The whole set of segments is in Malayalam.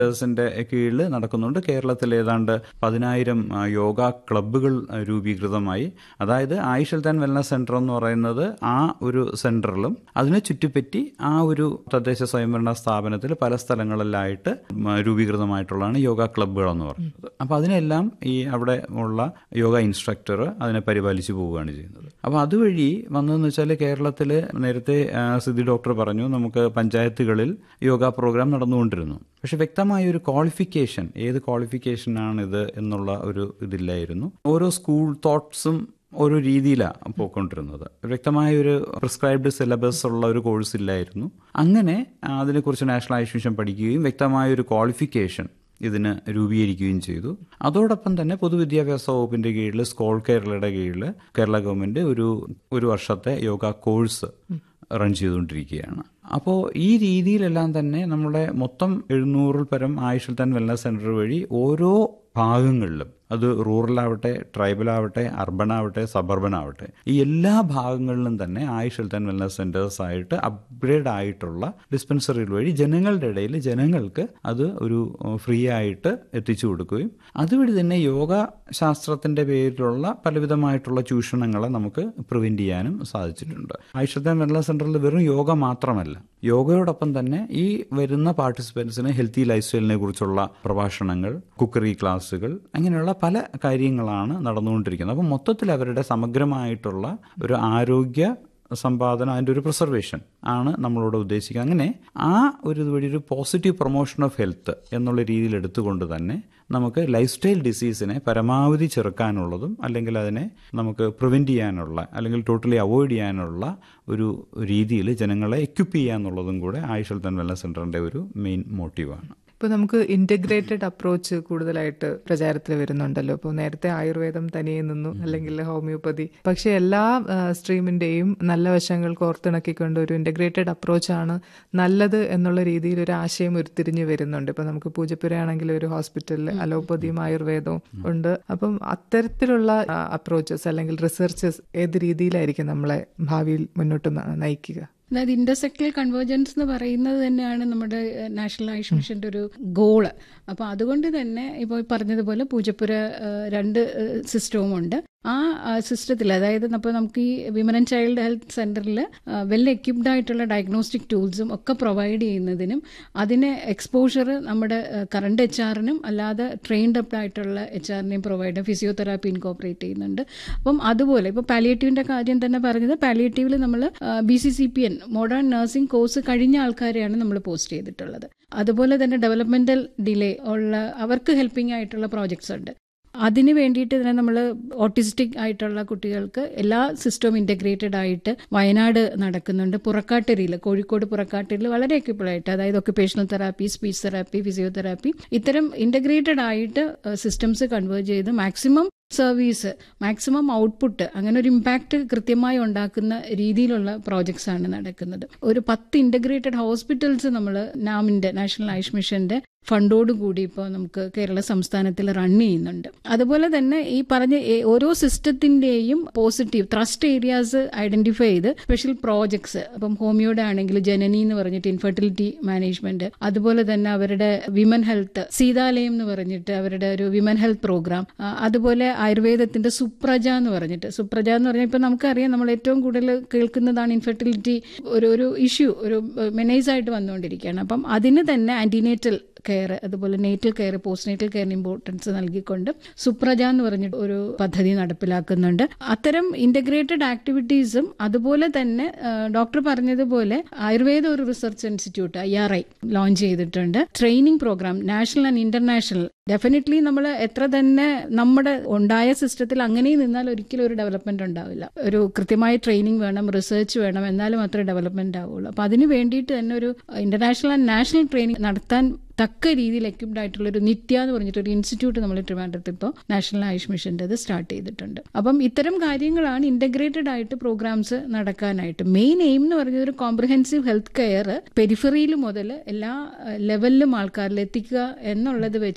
ന്റെ കീഴിൽ നടക്കുന്നുണ്ട് കേരളത്തിൽ ഏതാണ്ട് പതിനായിരം ആ, യോഗ ക്ലബ്ബുകൾ ആ, രൂപീകൃതമായി അതായത് Ayush health and wellness centre എന്ന് പറയുന്നത് ആ ഒരു സെന്ററിലും അതിനെ ചുറ്റിപ്പറ്റി ആ ഒരു തദ്ദേശ സ്വയംഭരണ സ്ഥാപനത്തിൽ പല സ്ഥലങ്ങളിലായിട്ട് ഉം, രൂപീകൃതമായിട്ടുള്ളതാണ് യോഗ ക്ലബ്ബുകൾ എന്ന് പറയുന്നത് അപ്പോൾ അതിനെല്ലാം ഈ അവിടെ ഉള്ള യോഗ ഇൻസ്ട്രക്ടർ അതിനെ പരിപാലിച്ചു പോവുകയാണ് ചെയ്യുന്നത് അപ്പോൾ അതുവഴി വന്നതെന്ന് വെച്ചാൽ കേരളത്തിൽ നേരത്തെ ആ, സിദ്ധി ഡോക്ടർ പറഞ്ഞു നമുക്ക് പഞ്ചായത്തുകളിൽ യോഗ പ്രോഗ്രാം നടന്നുകൊണ്ടിരുന്നു പക്ഷെ വ്യക്തമായ ഒരു ക്വാളിഫിക്കേഷൻ ഏത് ക്വാളിഫിക്കേഷനാണ് ഇത് എന്നുള്ള ഒരു ഇതില്ലായിരുന്നു ഓരോ സ്കൂൾ തോട്ട്സും ഓരോ രീതിയിലാണ് പോയിക്കൊണ്ടിരുന്നത് വ്യക്തമായ ഒരു പ്രിസ്ക്രൈബ്ഡ് സിലബസ് ഉള്ള ഒരു കോഴ്സ് ഇല്ലായിരുന്നു അങ്ങനെ അതിനെക്കുറിച്ച് നാഷണൽ ആയുഷ് മിഷൻ പഠിക്കുകയും വ്യക്തമായ ഒരു ക്വാളിഫിക്കേഷൻ ഇതിന് രൂപീകരിക്കുകയും ചെയ്തു അതോടൊപ്പം തന്നെ പൊതുവിദ്യാഭ്യാസ വകുപ്പിന്റെ കീഴിൽ സ്കോൾ കേരളയുടെ കീഴിൽ കേരള ഗവൺമെന്റ് ഒരു ഒരു വർഷത്തെ യോഗ കോഴ്സ് റൺ ചെയ്തുകൊണ്ടിരിക്കുകയാണ് അപ്പോൾ ഈ രീതിയിലെല്ലാം തന്നെ നമ്മുടെ മൊത്തം എഴുന്നൂറിൽ പരം Ayush health and wellness centre വഴി ഓരോ ഭാഗങ്ങളിലും അത് റൂറലാവട്ടെ ട്രൈബലാവട്ടെ അർബനാവട്ടെ സബർബൻ ആവട്ടെ ഈ എല്ലാ ഭാഗങ്ങളിലും തന്നെ Ayush health and wellness centres ആയിട്ട് അപ്ഗ്രേഡ് ആയിട്ടുള്ള ഡിസ്പെൻസറികൾ വഴി ജനങ്ങളുടെ ഇടയിൽ ജനങ്ങൾക്ക് അത് ഒരു ഫ്രീ ആയിട്ട് എത്തിച്ചു കൊടുക്കുകയും അതുവഴി തന്നെ യോഗ ശാസ്ത്രത്തിന്റെ പേരിലുള്ള പലവിധമായിട്ടുള്ള ചൂഷണങ്ങളെ നമുക്ക് പ്രിവെന്റ് ചെയ്യാനും സാധിച്ചിട്ടുണ്ട് ആയുഷ് ഹെൽത്ത് ആൻഡ് വെൽനസ് സെന്ററിൽ വെറും യോഗ മാത്രമല്ല യോഗയോടൊപ്പം തന്നെ ഈ വരുന്ന പാർട്ടിസിപ്പൻസിന് ഹെൽത്തി ലൈഫ് സ്റ്റൈലിനെ കുറിച്ചുള്ള പ്രഭാഷണങ്ങൾ കുക്കറി ക്ലാസ്സുകൾ അങ്ങനെയുള്ള പല കാര്യങ്ങളാണ് നടന്നുകൊണ്ടിരിക്കുന്നത് അപ്പം മൊത്തത്തിൽ അവരുടെ സമഗ്രമായിട്ടുള്ള ഒരു ആരോഗ്യ സമ്പാദന അതിൻ്റെ ഒരു പ്രിസർവേഷൻ ആണ് നമ്മളോട് ഉദ്ദേശിക്കുന്നത് അങ്ങനെ ആ ഒരു ഇതുവഴി ഒരു പോസിറ്റീവ് പ്രൊമോഷൻ ഓഫ് ഹെൽത്ത് എന്നുള്ള രീതിയിൽ എടുത്തുകൊണ്ട് തന്നെ നമുക്ക് ലൈഫ് സ്റ്റൈൽ ഡിസീസിനെ പരമാവധി ചെറുക്കാനുള്ളതും അല്ലെങ്കിൽ അതിനെ നമുക്ക് പ്രിവെൻറ്റ് ചെയ്യാനുള്ള അല്ലെങ്കിൽ ടോട്ടലി അവോയ്ഡ് ചെയ്യാനുള്ള ഒരു രീതിയിൽ ജനങ്ങളെ എക്യുപ്പ് ചെയ്യുക എന്നുള്ളതും കൂടെ ആയുഷ് ഹെൽത്ത് ആൻഡ് വെൽനസ് സെൻ്ററിൻ്റെ ഒരു മെയിൻ മോട്ടീവാണ് ഇപ്പൊ നമുക്ക് ഇന്റഗ്രേറ്റഡ് അപ്രോച്ച് കൂടുതലായിട്ട് പ്രചാരത്തിൽ വരുന്നുണ്ടല്ലോ ഇപ്പോൾ നേരത്തെ ആയുർവേദം തനിയെ നിന്നു അല്ലെങ്കിൽ ഹോമിയോപ്പതി പക്ഷെ എല്ലാ ആ, സ്ട്രീമിന്റെയും നല്ല വശങ്ങൾ കോർത്തിണക്കിക്കൊണ്ട് ഒരു ഇന്റഗ്രേറ്റഡ് അപ്രോച്ചാണ് നല്ലത് എന്നുള്ള രീതിയിൽ ഒരു ആശയം ഉരുത്തിരിഞ്ഞു വരുന്നുണ്ട് ഇപ്പൊ നമുക്ക് പൂജപ്പുരയാണെങ്കിൽ ഒരു ഹോസ്പിറ്റലിൽ അലോപ്പതിയും ആയുർവേദവും ഉണ്ട് അപ്പം അത്തരത്തിലുള്ള അപ്രോച്ചസ് അല്ലെങ്കിൽ റിസർച്ചസ് ഏത് രീതിയിലായിരിക്കും നമ്മളെ ഭാവിയിൽ മുന്നോട്ട് ന- നയിക്കുക അതായത് ഇന്റർസെക്ടൽ കൺവേർജൻസ് എന്ന് പറയുന്നത് തന്നെയാണ് നമ്മുടെ ഏഹ്, നാഷണൽ ആയുഷ് മിഷന്റെ ഒരു ഗോള് അപ്പോൾ അതുകൊണ്ട് തന്നെ ഇപ്പോൾ പറഞ്ഞതുപോലെ പൂജപ്പുര ഏഹ്, രണ്ട് ഏഹ്, സിസ്റ്റവും ഉണ്ട് ആ സിസ്റ്റത്തിൽ അതായത് അപ്പോൾ നമുക്ക് ഈ വിമൻ ആൻഡ് ചൈൽഡ് ഹെൽത്ത് സെന്ററിൽ വെൽ എക്യുപ്ഡ് ആയിട്ടുള്ള ഡയഗ്നോസ്റ്റിക് ടൂൾസും ഒക്കെ പ്രൊവൈഡ് ചെയ്യുന്നതിനും അതിന് എക്സ്പോഷർ നമ്മുടെ കറണ്ട് എച്ച് ആറിനും അല്ലാതെ ട്രെയിൻഡ് അപ്പ് ആയിട്ടുള്ള എച്ച് ആറിനെയും പ്രൊവൈഡ് ഫിസിയോതെറാപ്പി ഇൻകോപ്പറേറ്റ് ചെയ്യുന്നുണ്ട് അപ്പം അതുപോലെ ഇപ്പോൾ പാലിയേറ്റീവിന്റെ കാര്യം തന്നെ പറഞ്ഞത് പാലിയേറ്റീവിൽ നമ്മൾ B C C P N modern nursing course കഴിഞ്ഞ ആൾക്കാരെയാണ് നമ്മൾ പോസ്റ്റ് ചെയ്തിട്ടുള്ളത് അതുപോലെ തന്നെ ഡെവലപ്മെന്റൽ ഡിലേ ഉള്ള അവർക്ക് ഹെൽപ്പിംഗ് ആയിട്ടുള്ള പ്രോജക്ട്സ് ഉണ്ട് അതിന് വേണ്ടിയിട്ട് തന്നെ നമ്മൾ ഓട്ടിസ്റ്റിക് ആയിട്ടുള്ള കുട്ടികൾക്ക് എല്ലാ സിസ്റ്റവും ഇൻ്റഗ്രേറ്റഡ് ആയിട്ട് വയനാട് നടക്കുന്നുണ്ട് പുറക്കാട്ടരിയിൽ കോഴിക്കോട് പുറക്കാട്ടരിയിൽ വളരെ എക്യുപ്പിളായിട്ട് അതായത് occupational therapy speech therapy physiotherapy ഇത്തരം ഇൻ്റഗ്രേറ്റഡ് ആയിട്ട് സിസ്റ്റംസ് കൺവേർട്ട് ചെയ്ത് മാക്സിമം സർവീസ് മാക്സിമം ഔട്ട്പുട്ട് അങ്ങനെ ഒരു ഇമ്പാക്റ്റ് കൃത്യമായി ഉണ്ടാക്കുന്ന രീതിയിലുള്ള പ്രോജക്ട്സ് ആണ് നടക്കുന്നത് ഒരു പത്ത് ഇൻ്റഗ്രേറ്റഡ് ഹോസ്പിറ്റൽസ് നമ്മൾ നാമിൻ്റെ നാഷണൽ ആയുഷ് മിഷന്റെ ഫണ്ടോട് കൂടി ഇപ്പോൾ നമുക്ക് കേരള സംസ്ഥാനത്തിൽ റൺ ചെയ്യുന്നുണ്ട് അതുപോലെ തന്നെ ഈ പറഞ്ഞ ഏ- ഓരോ സിസ്റ്റത്തിന്റെയും പോസിറ്റീവ് ത്രസ്റ്റ് ഏരിയാസ് ഐഡന്റിഫൈ ചെയ്ത് സ്പെഷ്യൽ പ്രോജക്ട്സ് അപ്പം ഹോമിയോയുടെ ആണെങ്കിൽ ജനനി എന്ന് പറഞ്ഞിട്ട് ഇൻഫെർട്ടിലിറ്റി മാനേജ്മെന്റ് അതുപോലെ തന്നെ അവരുടെ വിമൻ ഹെൽത്ത് സീതാലയം എന്ന് പറഞ്ഞിട്ട് അവരുടെ ഒരു വിമൻ ഹെൽത്ത് പ്രോഗ്രാം അതുപോലെ ആയുർവേദത്തിന്റെ സുപ്രജ എന്ന് പറഞ്ഞിട്ട് സുപ്രജ എന്ന് പറഞ്ഞാൽ ഇപ്പൊ നമുക്കറിയാം നമ്മൾ ഏറ്റവും കൂടുതൽ കേൾക്കുന്നതാണ് ഇൻഫെർട്ടിലിറ്റി ഒരു ഒരു ഇഷ്യൂ ഒരു മെനേജ് ആയിട്ട് വന്നുകൊണ്ടിരിക്കുകയാണ് അപ്പം അതിന് തന്നെ ആന്റിനേറ്റൽ കെയർ അതുപോലെ നേറ്റൽ കെയർ പോസ്റ്റ് നേറ്റൽ കെയറിന് ഇമ്പോർട്ടൻസ് നൽകിക്കൊണ്ട് സുപ്രജ എന്ന് പറഞ്ഞിട്ട് ഒരു പദ്ധതി നടപ്പിലാക്കുന്നുണ്ട് അത്തരം ഇന്റഗ്രേറ്റഡ് ആക്ടിവിറ്റീസും അതുപോലെ തന്നെ ഡോക്ടർ പറഞ്ഞതുപോലെ ആയുർവേദ ഒരു research institute I R I launch ചെയ്തിട്ടുണ്ട് training programme national and international definitely നമ്മൾ എത്ര തന്നെ നമ്മുടെ ഉണ്ടായ സിസ്റ്റത്തിൽ അങ്ങനെ നിന്നാൽ ഒരിക്കലും ഒരു ഡെവലപ്മെന്റ് ഉണ്ടാവില്ല ഒരു കൃത്യമായ ട്രെയിനിങ് വേണം റിസർച്ച് വേണം എന്നാലും മാത്രമേ ഡെവലപ്മെന്റ് ആവുള്ളൂ അപ്പൊ അതിന് വേണ്ടിയിട്ട് തന്നെ ഒരു ഇന്റർനാഷണൽ ആൻഡ് നാഷണൽ ട്രെയിനിങ് നടത്താൻ തക്ക രീതിയിൽ എക്യുപ്ഡ് ആയിട്ടുള്ള ഒരു നിത്യ എന്ന് പറഞ്ഞിട്ട് ഒരു ഇൻസ്റ്റിറ്റ്യൂട്ട് നമ്മൾ ട്രിവാൻഡ്രത്ത് ഇപ്പോൾ നാഷണൽ ആയുഷ് മിഷൻ്റെ സ്റ്റാർട്ട് ചെയ്തിട്ടുണ്ട് അപ്പം ഇത്തരം കാര്യങ്ങളാണ് ഇന്റഗ്രേറ്റഡ് ആയിട്ട് പ്രോഗ്രാംസ് നടക്കാനായിട്ട് മെയിൻ എയിം എന്ന് പറഞ്ഞത് ഒരു കോംപ്രഹെൻസീവ് ഹെൽത്ത് കെയർ പെരിഫറിയിൽ മുതൽ എല്ലാ ലെവലിലും ആൾക്കാരിൽ എത്തിക്കുക എന്നുള്ളത് വെച്ചിട്ടുള്ള പദ്ധതി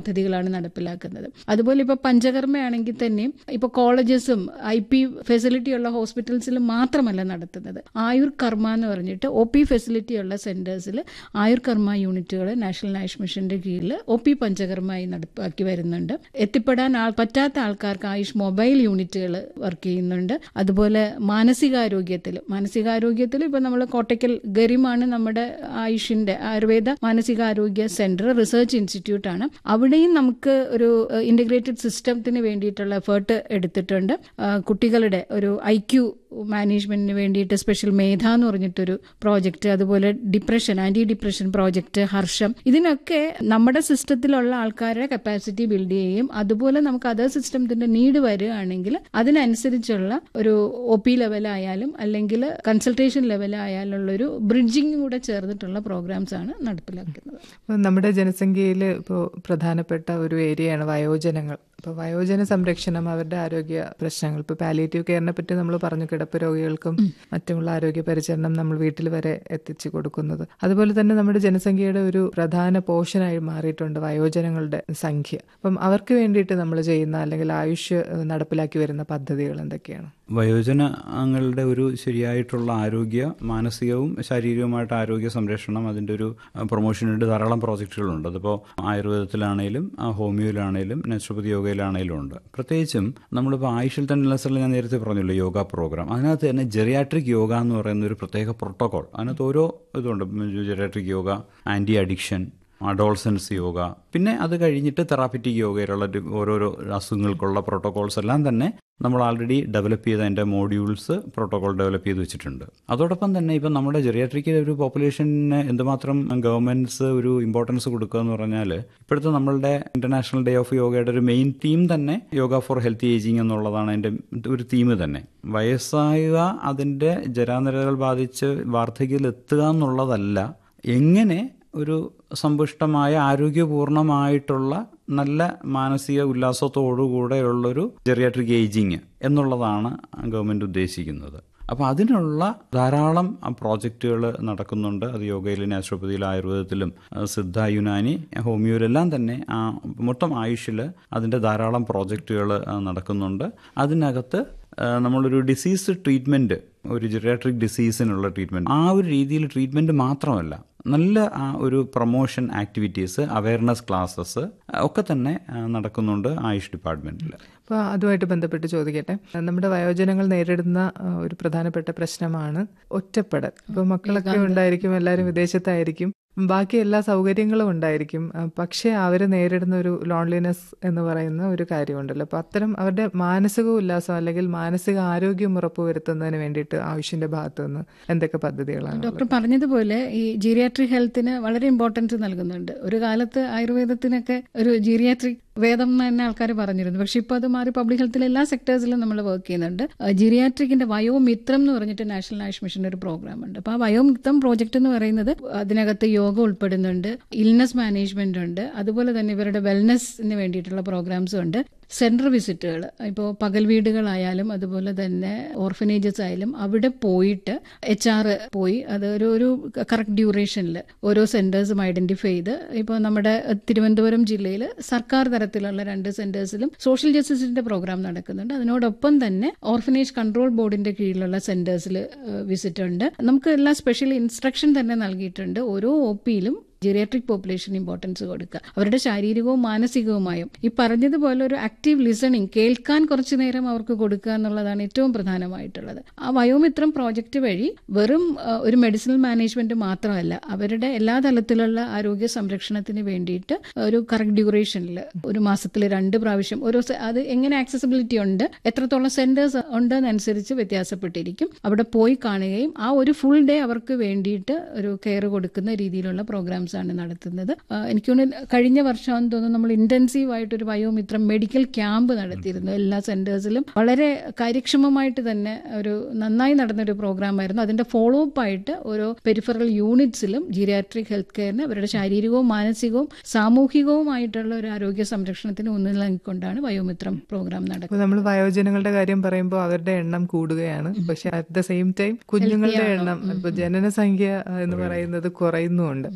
പദ്ധതികളാണ് നടപ്പിലാക്കുന്നത് അതുപോലെ ഇപ്പോൾ പഞ്ചകർമ്മയാണെങ്കിൽ തന്നെയും ഇപ്പോൾ കോളേജസും ഐ പി ഫെസിലിറ്റി ഉള്ള ഹോസ്പിറ്റൽസിലും മാത്രമല്ല നടത്തുന്നത് ആയുർ കർമ്മ എന്ന് പറഞ്ഞിട്ട് ഒ പി ഫെസിലിറ്റി ഉള്ള സെന്റേഴ്സിൽ ആയുർ കർമ്മ യൂണിറ്റുകൾ നാഷണൽ ആയുഷ് മിഷന്റെ കീഴിൽ ഒ പി പഞ്ചകർമ്മയായി നടപ്പാക്കി വരുന്നുണ്ട് എത്തിപ്പെടാൻ ആൾ പറ്റാത്ത ആൾക്കാർക്ക് ആയുഷ് മൊബൈൽ യൂണിറ്റുകൾ വർക്ക് ചെയ്യുന്നുണ്ട് അതുപോലെ മാനസികാരോഗ്യത്തിൽ മാനസികാരോഗ്യത്തിൽ ഇപ്പൊ നമ്മൾ കോട്ടയ്ക്കൽ ഗരിമാണ് നമ്മുടെ ആയുഷിന്റെ ആയുർവേദ മാനസികാരോഗ്യ സെന്റർ റിസർച്ച് ഇൻസ്റ്റിറ്റ്യൂട്ട് ആണ് അവിടെയും നമുക്ക് ഒരു ഇന്റഗ്രേറ്റഡ് സിസ്റ്റത്തിന് വേണ്ടിയിട്ടുള്ള എഫേർട്ട് എടുത്തിട്ടുണ്ട് ആ, കുട്ടികളുടെ ഒരു ഐ ക്യു മാനേജ്മെന്റിന് വേണ്ടിയിട്ട് സ്പെഷ്യൽ മേധ എന്ന് പറഞ്ഞിട്ടൊരു പ്രോജക്റ്റ് അതുപോലെ depression anti depression project Harsham ഇതിനൊക്കെ നമ്മുടെ സിസ്റ്റത്തിലുള്ള ആൾക്കാരുടെ കപ്പാസിറ്റി ബിൽഡ് ചെയ്യുകയും അതുപോലെ നമുക്ക് അതർ സിസ്റ്റത്തിന്റെ നീഡ് വരികയാണെങ്കിൽ അതിനനുസരിച്ചുള്ള ഒരു ഒ പി ലെവലായാലും അല്ലെങ്കിൽ കൺസൾട്ടേഷൻ ലെവലായാലും ഉള്ള ഒരു ബ്രിഡ്ജിങ് കൂടെ ചേർന്നിട്ടുള്ള പ്രോഗ്രാംസ് ആണ് നടപ്പിലാക്കുന്നത് ഇപ്പൊ നമ്മുടെ ജനസംഖ്യയിൽ ഇപ്പോൾ പ്രധാനപ്പെട്ട ഒരു ഏരിയയാണ് വയോജനങ്ങൾ ഇപ്പോൾ വയോജന സംരക്ഷണം അവരുടെ ആരോഗ്യ പ്രശ്നങ്ങൾ ഇപ്പോൾ പാലിയേറ്റീവ് കെയറിനെ പറ്റി നമ്മൾ പറഞ്ഞു കിടപ്പ് രോഗികൾക്കും മറ്റുമുള്ള ആരോഗ്യ പരിചരണം നമ്മൾ വീട്ടിൽ വരെ എത്തിച്ചു കൊടുക്കുന്നത് അതുപോലെ തന്നെ നമ്മുടെ ജനസംഖ്യയുടെ ഒരു പ്രധാന പോഷനായി മാറിയിട്ടുണ്ട് വയോജനങ്ങളുടെ സംഖ്യ അപ്പം അവർക്ക് വേണ്ടിയിട്ട് നമ്മൾ ചെയ്യുന്ന അല്ലെങ്കിൽ ആയുഷ് ഏഹ്, നടപ്പിലാക്കി വരുന്ന പദ്ധതികൾ എന്തൊക്കെയാണ് വയോജനങ്ങളുടെ ഒരു ശരിയായിട്ടുള്ള ആരോഗ്യ മാനസികവും ശാരീരികവുമായിട്ട് ആരോഗ്യ സംരക്ഷണം അതിൻ്റെ ഒരു പ്രൊമോഷന് വേണ്ടി ധാരാളം പ്രോജക്റ്റുകളുണ്ട് അതിപ്പോൾ ആയുർവേദത്തിലാണേലും ആ, ഹോമിയോയിലാണേലും നാച്ചുറോപ്പതി യോഗയിലാണേലും ഉണ്ട് പ്രത്യേകിച്ചും നമ്മളിപ്പോൾ ആയുഷിൽ തന്നെ ലെസറിൽ ഞാൻ നേരത്തെ പറഞ്ഞല്ലോ യോഗ പ്രോഗ്രാം അതിനകത്ത് തന്നെ ജെറിയാട്രിക് യോഗ എന്ന് പറയുന്ന ഒരു പ്രത്യേക പ്രോട്ടോകോൾ അതിനകത്ത് ഓരോ ഇതുണ്ട് geriatric yoga anti addiction adolescence yoga പിന്നെ അത് കഴിഞ്ഞിട്ട് തെറാപ്പിറ്റിക് യോഗയിലുള്ള ഒരു ഓരോരോ അസുഖങ്ങൾക്കുള്ള പ്രോട്ടോകോൾസ് എല്ലാം തന്നെ നമ്മൾ ആൾറെഡി ഡെവലപ്പ് ചെയ്ത അതിൻ്റെ മോഡ്യൂൾസ് പ്രോട്ടോകോൾ ഡെവലപ്പ് ചെയ്ത് വെച്ചിട്ടുണ്ട് അതോടൊപ്പം തന്നെ ഇപ്പം നമ്മുടെ ജെറിയാട്രിക് ഒരു പോപ്പുലേഷന് എന്തുമാത്രം ഗവൺമെൻറ്റ്സ് ഒരു ഇമ്പോർട്ടൻസ് കൊടുക്കുക എന്ന് പറഞ്ഞാൽ ഇപ്പോഴത്തെ നമ്മളുടെ ഇന്റർനാഷണൽ ഡേ ഓഫ് യോഗയുടെ ഒരു മെയിൻ തീം തന്നെ യോഗ ഫോർ ഹെൽത്തി ഏജിങ് എന്നുള്ളതാണ് അതിൻ്റെ ഒരു തീം തന്നെ വയസ്സായ അതിൻ്റെ ജരാനരകൾ ബാധിച്ച് വാർദ്ധക്യത്തിലെത്തുക എന്നുള്ളതല്ല എങ്ങനെ ഒരു സമ്പുഷ്ടമായ ആരോഗ്യപൂർണമായിട്ടുള്ള നല്ല മാനസിക ഉല്ലാസത്തോടുകൂടെയുള്ളൊരു ജെറിയാട്രിക് ഏജിങ് എന്നുള്ളതാണ് ഗവൺമെൻറ് ഉദ്ദേശിക്കുന്നത് അപ്പോൾ അതിനുള്ള ധാരാളം പ്രോജക്റ്റുകൾ നടക്കുന്നുണ്ട് അത് യോഗയിൽ നാച്ചുറോപ്പതിയിലും ആയുർവേദത്തിലും ആ, സിദ്ധ യുനാനി ഹോമിയോയിലെല്ലാം തന്നെ ആ മൊത്തം ആയുഷിൽ അതിൻ്റെ ധാരാളം പ്രോജക്റ്റുകൾ നടക്കുന്നുണ്ട് അതിനകത്ത് ആ, നമ്മളൊരു ഡിസീസ് ട്രീറ്റ്മെൻറ്റ് ഒരു ജെറിയാട്രിക് ഡിസീസിനുള്ള ട്രീറ്റ്മെൻറ്റ് ആ ഒരു രീതിയിൽ ട്രീറ്റ്മെൻറ്റ് മാത്രമല്ല നല്ല ആ ഒരു പ്രൊമോഷൻ ആക്ടിവിറ്റീസ് അവയർനെസ് ക്ലാസ്സസ് ഒക്കെ തന്നെ ആ, നടക്കുന്നുണ്ട് ആയുഷ് ഡിപ്പാർട്ട്മെൻറ്റിൽ അപ്പോൾ അതുമായിട്ട് ബന്ധപ്പെട്ട് ചോദിക്കട്ടെ നമ്മുടെ വയോജനങ്ങൾ നേരിടുന്ന ആ, ഒരു പ്രധാനപ്പെട്ട പ്രശ്നമാണ് ഒറ്റപ്പെടൽ ഇപ്പോൾ മക്കളൊക്കെ ഉണ്ടായിരിക്കും എല്ലാവരും വിദേശത്തായിരിക്കും ബാക്കി എല്ലാ സൗകര്യങ്ങളും ഉണ്ടായിരിക്കും ആ, പക്ഷേ അവർ നേരിടുന്ന ഒരു ലോൺലിനെസ് എന്ന് പറയുന്ന ഒരു കാര്യമുണ്ടല്ലോ അപ്പോൾ അത്തരം അവരുടെ മാനസിക ഉല്ലാസം അല്ലെങ്കിൽ മാനസിക ആരോഗ്യം ഉറപ്പുവരുത്തുന്നതിന് വേണ്ടിയിട്ട് ആവശ്യന്റെ ഭാഗത്തു നിന്ന് എന്തൊക്കെ പദ്ധതികളാണ് ഡോക്ടർ പറഞ്ഞതുപോലെ ഈ ജീറിയാട്രിക് ഹെൽത്തിന് വളരെ ഇമ്പോർട്ടൻസ് നൽകുന്നുണ്ട് ഒരു കാലത്ത് ആയുർവേദത്തിനൊക്കെ ഒരു ജീറിയാട്രിക് വേദം എന്ന് തന്നെ ആൾക്കാർ പറഞ്ഞിരുന്നു പക്ഷെ ഇപ്പോൾ അത് മാറി പബ്ലിക് ഹെൽത്തിലെ എല്ലാ സെക്ടേഴ്സിലും നമ്മൾ വർക്ക് ചെയ്യുന്നുണ്ട് ജിറിയാട്രിക്കിന്റെ വയോമിത്രം എന്ന് പറഞ്ഞിട്ട് നാഷണൽ ആയുഷ് മിഷന്റെ ഒരു പ്രോഗ്രാം ഉണ്ട് അപ്പോൾ ആ വയോമിത്രം പ്രോജക്റ്റ് എന്ന് പറയുന്നത് അതിനകത്ത് യോഗ ഉൾപ്പെടുന്നുണ്ട് ഇൽനെസ് മാനേജ്മെന്റ് ഉണ്ട് അതുപോലെ തന്നെ ഇവരുടെ വെൽനെസ്സിന് വേണ്ടിയിട്ടുള്ള പ്രോഗ്രാംസും ഉണ്ട് സെൻട്രൽ വിസിറ്റുകൾ ഇപ്പോൾ പകൽ വീടുകളായാലും അതുപോലെ തന്നെ ഓർഫനേജസ് ആയാലും അവിടെ പോയിട്ട് എച്ച് ആർ പോയി അത് ഒരു ഒരു കറക്റ്റ് ഡ്യൂറേഷനിൽ ഓരോ സെന്റേഴ്സും ഐഡന്റിഫൈ ചെയ്ത് ഇപ്പോൾ നമ്മുടെ തിരുവനന്തപുരം ജില്ലയിൽ സർക്കാർ തരത്തിലുള്ള രണ്ട് സെന്റേഴ്സിലും സോഷ്യൽ ജസ്റ്റിസിന്റെ പ്രോഗ്രാം നടക്കുന്നുണ്ട് അതിനോടൊപ്പം തന്നെ ഓർഫനേജ് കൺട്രോൾ ബോർഡിന്റെ കീഴിലുള്ള സെന്റേഴ്സിൽ വിസിറ്റ് ഉണ്ട് നമുക്ക് എല്ലാ സ്പെഷ്യൽ ഇൻസ്ട്രക്ഷൻ തന്നെ നൽകിയിട്ടുണ്ട് ഓരോ ഒ പിയിലും ജിറിയാട്രിക് പോപ്പുലേഷൻ ഇമ്പോർട്ടൻസ് കൊടുക്കുക അവരുടെ ശാരീരികവും മാനസികവുമായും ഈ പറഞ്ഞതുപോലെ ഒരു ആക്റ്റീവ് ലിസണിങ് കേൾക്കാൻ കുറച്ചു നേരം അവർക്ക് കൊടുക്കുക എന്നുള്ളതാണ് ഏറ്റവും പ്രധാനമായിട്ടുള്ളത് ആ വയോമിത്രം പ്രോജക്റ്റ് വഴി വെറും ആ, ഒരു മെഡിസിനൽ മാനേജ്മെന്റ് മാത്രമല്ല അവരുടെ എല്ലാ തലത്തിലുള്ള ആരോഗ്യ സംരക്ഷണത്തിന് വേണ്ടിയിട്ട് ഒരു കറക്റ്റ് ഡ്യൂറേഷനിൽ ഒരു മാസത്തിൽ രണ്ട് പ്രാവശ്യം ഓരോ സെ- അത് എങ്ങനെ ആക്സസിബിലിറ്റി ഉണ്ട് എത്രത്തോളം സെന്റേഴ്സ് ഉണ്ട് എന്നനുസരിച്ച് വ്യത്യാസപ്പെട്ടിരിക്കും അവിടെ പോയി കാണുകയും ആ ഒരു ഫുൾ ഡേ അവർക്ക് വേണ്ടിയിട്ട് ഒരു കെയർ കൊടുക്കുന്ന രീതിയിലുള്ള പ്രോഗ്രാംസ് ആണ് നടത്തുന്നത് ആ, എനിക്ക് തോന്നുന്നു കഴിഞ്ഞ വർഷം തോന്നുന്നു നമ്മൾ ഇന്റൻസീവ് ആയിട്ട് ഒരു വയോമിത്രം മെഡിക്കൽ ക്യാമ്പ് നടത്തിയിരുന്നു എല്ലാ സെന്റേഴ്സിലും വളരെ കാര്യക്ഷമമായിട്ട് തന്നെ ഒരു നന്നായി നടന്നൊരു പ്രോഗ്രാം ആയിരുന്നു അതിന്റെ ഫോളോ അപ്പ് ആയിട്ട് ഓരോ പെരിഫറൽ യൂണിറ്റ്സിലും ജീരിയാട്രിക് ഹെൽത്ത് കെയറിന് അവരുടെ ശാരീരികവും മാനസികവും സാമൂഹികവുമായിട്ടുള്ള ഒരു ആരോഗ്യ സംരക്ഷണത്തിന് ഊന്നൽ നൽകിക്കൊണ്ടാണ് വയോമിത്രം പ്രോഗ്രാം നടക്കുന്നത് അപ്പോൾ നമ്മൾ വയോജനങ്ങളുടെ കാര്യം പറയുമ്പോൾ അവരുടെ എണ്ണം കൂടുകയാണ് പക്ഷെ അറ്റ് ദ സെയിം ടൈം കുഞ്ഞുങ്ങളുടെ എണ്ണം ഇപ്പൊ ജനനസംഖ്യ ആ, എന്ന് പറയുന്നത് കുറയുന്നുമുണ്ട് അപ്പം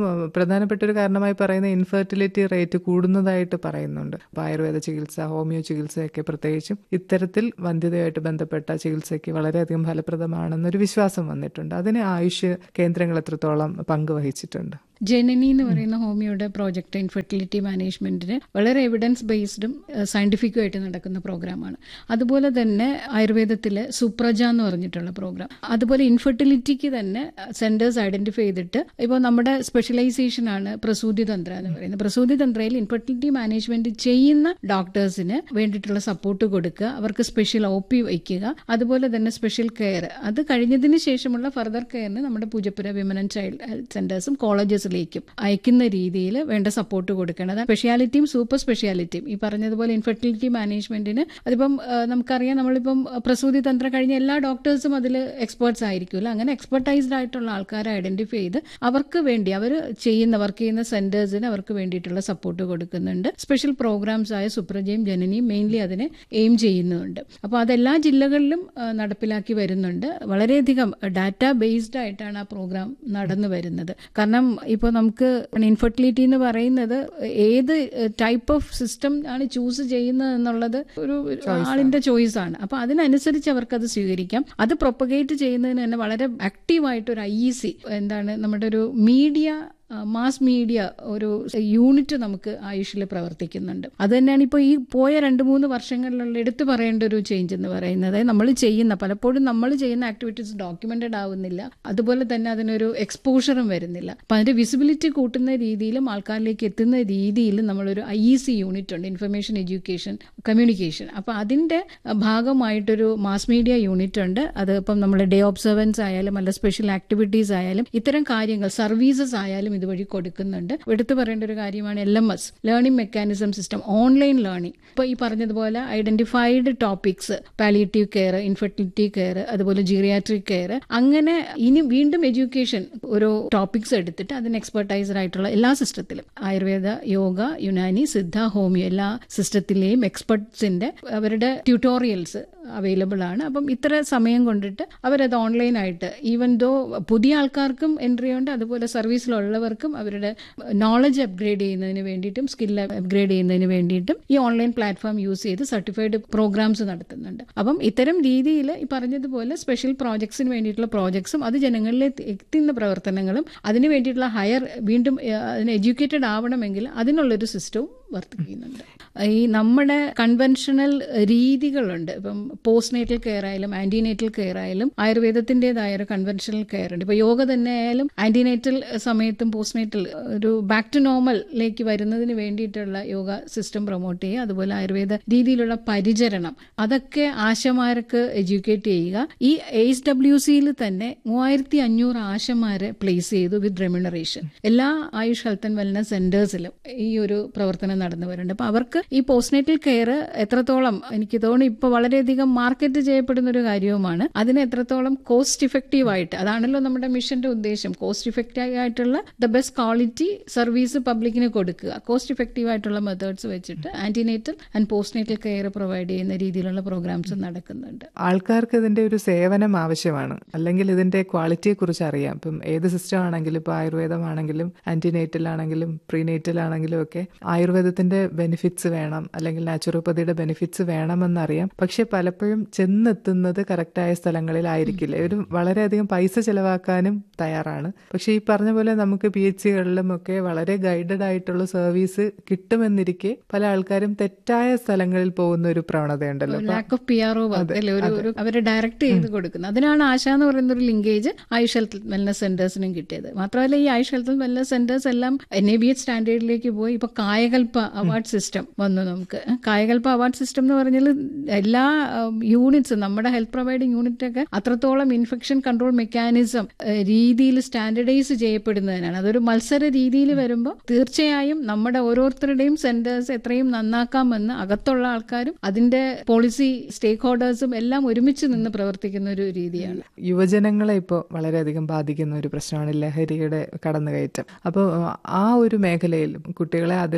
ഏഹ്, പ്രധാനപ്പെട്ട ഒരു കാരണമായി പറയുന്ന ഇൻഫെർട്ടിലിറ്റി റേറ്റ് കൂടുന്നതായിട്ട് പറയുന്നുണ്ട് അപ്പോൾ ആയുർവേദ ചികിത്സ ഹോമിയോ ചികിത്സയൊക്കെ പ്രത്യേകിച്ചും ഇത്തരത്തിൽ വന്ധ്യതയുമായിട്ട് ബന്ധപ്പെട്ട ചികിത്സയ്ക്ക് വളരെയധികം ഫലപ്രദമാണെന്നൊരു വിശ്വാസം വന്നിട്ടുണ്ട് അതിന് ആയുഷ് കേന്ദ്രങ്ങൾ എത്രത്തോളം പങ്ക് വഹിച്ചിട്ടുണ്ട് ജനനി എന്ന് പറയുന്ന ഹോമിയോയുടെ പ്രോജക്റ്റ് ഇൻഫെർട്ടിലിറ്റി മാനേജ്മെന്റിന് വളരെ എവിഡൻസ് ബേസ്ഡും സയന്റിഫിക്കുമായിട്ട് നടക്കുന്ന പ്രോഗ്രാമാണ് അതുപോലെ തന്നെ ആയുർവേദത്തിലെ സുപ്രജ എന്ന് പറഞ്ഞിട്ടുള്ള പ്രോഗ്രാം അതുപോലെ ഇൻഫെർട്ടിലിറ്റിക്ക് തന്നെ സെന്റേഴ്സ് ഐഡന്റിഫൈ ചെയ്തിട്ട് ഇപ്പോൾ നമ്മുടെ സ്പെഷ്യലൈസേഷൻ ആണ് പ്രസൂതി തന്ത്ര എന്ന് പറയുന്നത് പ്രസൂതി തന്ത്രയിൽ ഇൻഫെർട്ടിലിറ്റി മാനേജ്മെന്റ് ചെയ്യുന്ന ഡോക്ടേഴ്സിന് വേണ്ടിയിട്ടുള്ള സപ്പോർട്ട് കൊടുക്കുക അവർക്ക് സ്പെഷ്യൽ ഒ പി വയ്ക്കുക അതുപോലെ തന്നെ സ്പെഷ്യൽ കെയർ അത് കഴിഞ്ഞതിന് ശേഷമുള്ള ഫർദർ കെയറിന് നമ്മുടെ Poojappura women and child health സെന്റേഴ്സും കോളേജസിലേക്കും അയക്കുന്ന രീതിയിൽ വേണ്ട സപ്പോർട്ട് കൊടുക്കണം അത് സ്പെഷ്യാലിറ്റിയും സൂപ്പർ സ്പെഷ്യാലിറ്റിയും ഈ പറഞ്ഞതുപോലെ ഇൻഫെർട്ടിലിറ്റി മാനേജ്മെന്റിന് അതിപ്പം ആ, നമുക്കറിയാം നമ്മളിപ്പം പ്രസൂതി തന്ത്രം കഴിഞ്ഞ എല്ലാ ഡോക്ടേഴ്സും അതിൽ എക്സ്പേർട്സ് ആയിരിക്കുമല്ലോ അങ്ങനെ എക്സ്പെർട്ടൈസ്ഡ് ആയിട്ടുള്ള ആൾക്കാരെ ഐഡന്റിഫൈ ചെയ്ത് അവർക്ക് വേണ്ടി അവർ ചെയ്യുന്ന വർക്ക് ചെയ്യുന്ന സെന്റേഴ്സിന് അവർക്ക് വേണ്ടിയിട്ടുള്ള സപ്പോർട്ട് കൊടുക്കുന്നുണ്ട് സ്പെഷ്യൽ പ്രോഗ്രാംസ് ആയ സുപ്രജയും ജനനിയും മെയിൻലി അതിനെ എയിം ചെയ്യുന്നുണ്ട് അപ്പോൾ അതെല്ലാ ജില്ലകളിലും ആ, നടപ്പിലാക്കി വരുന്നുണ്ട് വളരെയധികം ഡാറ്റ ബേസ്ഡ് ആയിട്ടാണ് ആ പ്രോഗ്രാം നടന്നു വരുന്നത് കാരണം ഇപ്പോൾ നമുക്ക് ഇൻഫെർട്ടിലിറ്റി എന്ന് പറയുന്നത് ഏത് ടൈപ്പ് ഓഫ് സിസ്റ്റം ആണ് ചൂസ് ചെയ്യുന്നത് എന്നുള്ളത് ഒരു ആളിന്റെ ചോയ്സ് ആണ് അപ്പൊ അതിനനുസരിച്ച് അവർക്ക് അത് സ്വീകരിക്കാം അത് പ്രൊപ്പഗേറ്റ് ചെയ്യുന്നതിന് തന്നെ വളരെ ആക്റ്റീവായിട്ട് ഒരു ഐ ഇ സി എന്താണ് നമ്മുടെ ഒരു മീഡിയ മാസ് മീഡിയ ഒരു യൂണിറ്റ് നമുക്ക് ആയുഷിൽ പ്രവർത്തിക്കുന്നുണ്ട് അത് തന്നെയാണ് ഇപ്പോൾ ഈ പോയ രണ്ട് മൂന്ന് വർഷങ്ങളിലുള്ള എടുത്തു പറയേണ്ട ഒരു ചേഞ്ച് എന്ന് പറയുന്നത് നമ്മൾ ചെയ്യുന്ന പലപ്പോഴും നമ്മൾ ചെയ്യുന്ന ആക്ടിവിറ്റീസ് ഡോക്യുമെന്റഡ് ആവുന്നില്ല അതുപോലെ തന്നെ അതിനൊരു എക്സ്പോഷറും വരുന്നില്ല അപ്പം അതിന്റെ വിസിബിലിറ്റി കൂട്ടുന്ന രീതിയിലും ആൾക്കാരിലേക്ക് എത്തുന്ന രീതിയിലും നമ്മളൊരു ഐ ഇ സി യൂണിറ്റ് ഉണ്ട് ഇൻഫർമേഷൻ എഡ്യൂക്കേഷൻ കമ്മ്യൂണിക്കേഷൻ അപ്പോൾ അതിന്റെ ഭാഗമായിട്ടൊരു മാസ് മീഡിയ യൂണിറ്റ് ഉണ്ട് അത് ഇപ്പം നമ്മുടെ ഡേ ഒബ്സർവൻസ് ആയാലും അല്ല സ്പെഷ്യൽ ആക്ടിവിറ്റീസ് ആയാലും ഇത്തരം കാര്യങ്ങൾ സർവീസസ് ആയാലും ഇതുവഴി കൊടുക്കുന്നുണ്ട് എടുത്തു പറയേണ്ട ഒരു കാര്യമാണ് L M S learning mechanism system online learning ഇപ്പോൾ ഈ പറഞ്ഞതുപോലെ identified topics palliative care infertility care അതുപോലെ ജീറിയാട്രിക് കെയർ അങ്ങനെ ഇനി വീണ്ടും എഡ്യൂക്കേഷൻ ഓരോ ടോപ്പിക്സ് എടുത്തിട്ട് അതിന് എക്സ്പെർട്ടൈസ്ഡ് ആയിട്ടുള്ള എല്ലാ സിസ്റ്റത്തിലും ആയുർവേദ യോഗ യുനാനി സിദ്ധ ഹോമിയോ എല്ലാ സിസ്റ്റത്തിലെയും എക്സ്പെർട്സിന്റെ അവരുടെ ട്യൂട്ടോറിയൽസ് അവൈലബിൾ ആണ് അപ്പം ഇത്ര സമയം കൊണ്ടിട്ട് അവരത് ഓൺലൈനായിട്ട് ഈവൻ ദോ പുതിയ ആൾക്കാർക്കും എൻട്രി ഉണ്ട് അതുപോലെ സർവീസിലുള്ളവർക്കും അവരുടെ നോളജ് അപ്ഗ്രേഡ് ചെയ്യുന്നതിന് വേണ്ടിയിട്ടും സ്കിൽ അപ്ഗ്രേഡ് ചെയ്യുന്നതിന് വേണ്ടിയിട്ടും ഈ ഓൺലൈൻ പ്ലാറ്റ്ഫോം യൂസ് ചെയ്ത് സർട്ടിഫൈഡ് പ്രോഗ്രാംസ് നടത്തുന്നുണ്ട് അപ്പം ഇത്തരം രീതിയിൽ ഈ പറഞ്ഞതുപോലെ സ്പെഷ്യൽ പ്രോജക്ട്സിന് വേണ്ടിയിട്ടുള്ള പ്രോജക്ട്സും അത് ജനങ്ങളിലേക്ക് എത്തുന്ന പ്രവർത്തനങ്ങളും അതിന് വേണ്ടിയിട്ടുള്ള ഹയർ വീണ്ടും ഏഹ്, അതിന് എഡ്യൂക്കേറ്റഡ് ആവണമെങ്കിൽ അതിനുള്ളൊരു സിസ്റ്റവും വർത്തിക്കുന്നുണ്ട് ഈ നമ്മുടെ കൺവെൻഷണൽ രീതികളുണ്ട് ഇപ്പം പോസ്റ്റ് നേറ്റൽ കെയർ ആയാലും ആന്റിനേറ്റൽ കെയർ ആയാലും ആയുർവേദത്തിൻ്റെതായ ഒരു കൺവെൻഷണൽ കെയർ ഉണ്ട് ഇപ്പൊ യോഗ തന്നെ ആയാലും ആന്റിനേറ്റൽ സമയത്തും പോസ്റ്റ് നേറ്റൽ ഒരു ബാക്ക് ടു നോർമലിലേക്ക് വരുന്നതിന് വേണ്ടിയിട്ടുള്ള യോഗ സിസ്റ്റം പ്രൊമോട്ട് ചെയ്യുക അതുപോലെ ആയുർവേദ രീതിയിലുള്ള പരിചരണം അതൊക്കെ ആശമാർക്ക് എഡ്യൂക്കേറ്റ് ചെയ്യുക ഈ എയ്സ് ഡബ്ല്യു സിയിൽ തന്നെ മൂവായിരത്തി അഞ്ഞൂറ് ആശമാരെ പ്ലേസ് ചെയ്തു വിത്ത് റെമ്യൂണറേഷൻ എല്ലാ ആയുഷ് ഹെൽത്ത് ആൻഡ് വെൽനസ് സെന്റേഴ്സിലും ഈ ഒരു പ്രവർത്തനം നടന്നു വരുന്നുണ്ട് അപ്പൊ അവർക്ക് ഈ പോസ്റ്റ്നേറ്റൽ കെയർ എത്രത്തോളം എനിക്ക് തോന്നുന്നു ഇപ്പൊ വളരെയധികം മാർക്കറ്റ് ചെയ്യപ്പെടുന്ന ഒരു കാര്യവുമാണ് അതിന് എത്രത്തോളം കോസ്റ്റ് ഇഫക്റ്റീവ് ആയിട്ട് അതാണല്ലോ നമ്മുടെ മിഷന്റെ ഉദ്ദേശം കോസ്റ്റ് ഇഫക്റ്റീവ് ആയിട്ടുള്ള ദ ബെസ്റ്റ് ക്വാളിറ്റി സർവീസ് പബ്ലിക്കിന് കൊടുക്കുക കോസ്റ്റ് ഇഫക്റ്റീവ് ആയിട്ടുള്ള മെത്തേഡ്സ് വെച്ചിട്ട് antenatal and postnatal care provide ചെയ്യുന്ന രീതിയിലുള്ള പ്രോഗ്രാംസ് നടക്കുന്നുണ്ട് ആൾക്കാർക്ക് ഇതിന്റെ ഒരു സേവനം ആവശ്യമാണ് അല്ലെങ്കിൽ ഇതിന്റെ ക്വാളിറ്റിയെ കുറിച്ച് അറിയാം ഇപ്പം ഏത് സിസ്റ്റം ആണെങ്കിലും ഇപ്പൊ ആയുർവേദമാണെങ്കിലും ആന്റിനേറ്റൽ ആണെങ്കിലും പ്രീനേറ്റൽ ആണെങ്കിലും ഒക്കെ ആയുർവേദത്തിന്റെ ബെനിഫിറ്റ്സ് വേണം അല്ലെങ്കിൽ നാച്ചുറോപ്പതിയുടെ ബെനിഫിറ്റ്സ് വേണമെന്നറിയാം പക്ഷെ പലപ്പോഴും ചെന്നെത്തുന്നത് കറക്റ്റായ സ്ഥലങ്ങളിലായിരിക്കില്ല ഒരു വളരെയധികം പൈസ ചെലവാക്കാനും തയ്യാറാണ് പക്ഷെ ഈ പറഞ്ഞ പോലെ നമുക്ക് പി എച്ച് സികളിലും ഒക്കെ വളരെ ഗൈഡഡ് ആയിട്ടുള്ള സർവീസ് കിട്ടുമെന്നിരിക്കെ പല ആൾക്കാരും തെറ്റായ സ്ഥലങ്ങളിൽ പോകുന്ന ഒരു പ്രവണതയുണ്ടല്ലോ അപ്പൊ lack of P R O work അല്ലെ ഒരു ഒരു അവരെ ഡയറക്റ്റ് ചെയ്ത് കൊടുക്കുന്നത് അതിനാണ് ആശ എന്ന് പറയുന്ന ഒരു ലിങ്കേജ് ആയുഷ് ഹെൽത്ത് വെൽനസ് സെന്റേഴ്സിനും കിട്ടിയത് മാത്രമല്ല ഈ ആയുഷ് ഹെൽത്ത് വെൽനസ് സെന്റേഴ്സ് എല്ലാം എൻ എ ബി എച്ച് സ്റ്റാൻഡേർഡിലേക്ക് പോയി ഇപ്പൊ കായകൽപ്പ അവാർഡ് സിസ്റ്റം വന്നു നമുക്ക് കായകൽപ്പ അവാർഡ് സിസ്റ്റം എന്ന് പറഞ്ഞാൽ എല്ലാ യൂണിറ്റ്സും നമ്മുടെ ഹെൽത്ത് പ്രൊവൈഡിങ് യൂണിറ്റ് ഒക്കെ അത്രത്തോളം ഇൻഫെക്ഷൻ കൺട്രോൾ മെക്കാനിസം രീതിയിൽ സ്റ്റാൻഡർഡൈസ് ചെയ്യപ്പെടുന്നതിനാണ് അതൊരു മത്സര രീതിയിൽ വരുമ്പോൾ തീർച്ചയായും നമ്മുടെ ഓരോരുത്തരുടെയും സെന്റേഴ്സ് എത്രയും നന്നാക്കാമെന്ന് അകത്തുള്ള ആൾക്കാരും അതിന്റെ പോളിസി സ്റ്റേക്ക് ഹോൾഡേഴ്സും എല്ലാം ഒരുമിച്ച് നിന്ന് പ്രവർത്തിക്കുന്ന ഒരു രീതിയാണ് യുവജനങ്ങളെ ഇപ്പോൾ വളരെയധികം ബാധിക്കുന്ന ഒരു പ്രശ്നമാണ് ലഹരിയുടെ കടന്നുകയറ്റം അപ്പോൾ ആ ഒരു മേഖലയിൽ കുട്ടികളെ അതിൽ നിന്നും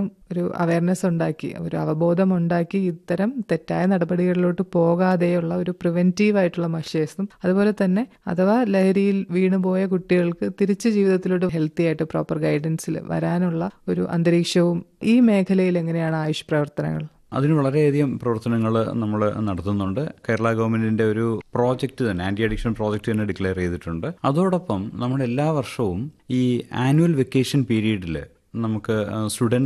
ഒരു അവയർനെസ് ഉണ്ടാക്കി ഒരു അവബോധം ഉണ്ടാക്കി ഇത്തരം തെറ്റായ നടപടികളിലോട്ട് പോകാതെയുള്ള ഒരു പ്രിവെന്റീവ് ആയിട്ടുള്ള മെഷേഴ്സും അതുപോലെ തന്നെ അഥവാ ലഹരിയിൽ വീണുപോയ കുട്ടികൾക്ക് തിരിച്ച് ജീവിതത്തിലോട്ട് ഹെൽത്തി ആയിട്ട് പ്രോപ്പർ ഗൈഡൻസിൽ വരാനുള്ള ഒരു അന്തരീക്ഷവും ഈ മേഖലയിൽ എങ്ങനെയാണ് ആയുഷ് പ്രവർത്തനങ്ങൾ അതിന് വളരെയധികം പ്രവർത്തനങ്ങൾ നമ്മൾ നടത്തുന്നുണ്ട് കേരള ഗവൺമെന്റിന്റെ ഒരു പ്രോജക്റ്റ് തന്നെ ആന്റി അഡിക്ഷൻ പ്രോജക്റ്റ് തന്നെ ഡിക്ലെയർ ചെയ്തിട്ടുണ്ട് അതോടൊപ്പം നമ്മൾ എല്ലാ വർഷവും ഈ ആനുവൽ വെക്കേഷൻ പീരീഡിൽ നമുക്ക് സ്റ്റുഡൻസ്